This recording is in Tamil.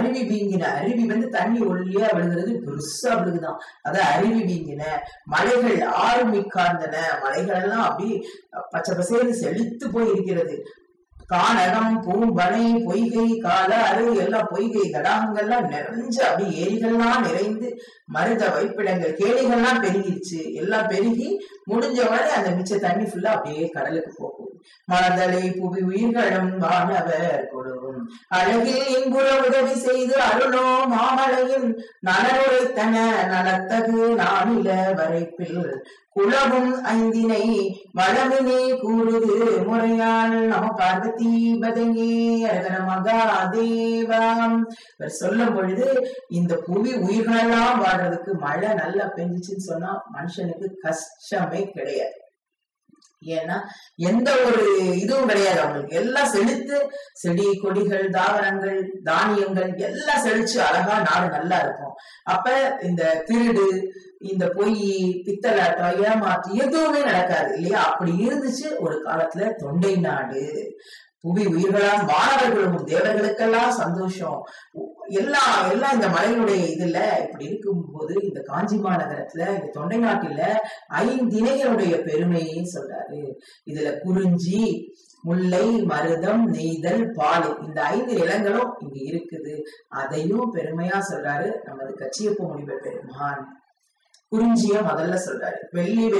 அருவி வீங்கின அருவி வந்து தண்ணி ஒல்லியா விழுகிறது பெருசா விழுகுதான் அத அருவி வீங்கின மலைகள் ஆறு மிக்கார்ந்தன மலைகள் எல்லாம் அப்படி பச்சை பசேர்னு செழித்து போய் இருக்கிறது கானகம் பூம்பனை பொய்கை கால அரு எல்லாம் பொய்கை தடாகங்கள்லாம் நிறைஞ்சு அப்படி ஏரிகள்லாம் நிறைந்து மருத வைப்பிடங்கள் கேணிகள்லாம் பெருகிருச்சு எல்லாம் பெருகி முடிஞ்ச வரை அந்த மிச்ச தண்ணி ஃபுல்லா அப்படியே கடலுக்கு போகும் மலர்தலை புவி உயிர்களும் வானவர் கொடுவும் அழகில் இன்புற உதவி செய்து அருளோ மாமலையில் நலனுரைத்தன நலத்தகு நானில வரைப்பில் குலவும் ஐந்தினை வளமினே கூறுது முறையால் நம பார்வதி பதையே அழகர மகாதேவாம் இவர் சொல்லும் பொழுது இந்த புவி உயிர்களெல்லாம் வாழ்றதுக்கு மழை நல்லா பெஞ்சிச்சுன்னு சொன்னா மனுஷனுக்கு கஷ்டமே கிடையாது ஏன்னா எந்த ஒரு இதுவும் கிடையாது அவங்களுக்கு எல்லாம் செழித்து செடி கொடிகள் தாவரங்கள் தானியங்கள் எல்லாம் செழிச்சு அழகா நாடு நல்லா இருக்கும் அப்ப இந்த திருடு இந்த பொய் பித்தலாட்டம் ஏமாற்று எதுவுமே நடக்காது இல்லையா அப்படி இருந்துச்சு ஒரு காலத்துல தொண்டை நாடு புவி உயிர்களாம் வானவர்களும் தேவர்களுக்கெல்லாம் சந்தோஷம் எல்லாம் எல்லாம் இந்த மலையினுடைய இதுல இப்படி இருக்கும்போது இந்த காஞ்சி மாநகரத்துல இந்த தொண்டை நாட்டில ஐந்திணைகளுடைய பெருமையை சொல்றாரு இதுல குறிஞ்சி முல்லை மருதம் நெய்தல் பாலை இந்த ஐந்து நிலங்களும் இங்க இருக்குது அதையும் பெருமையா சொல்றாரு நமது கச்சியப்ப முனிவர் பெருமான் குறிஞ்சிய முதல்ல சொல்றாரு வெள்ளி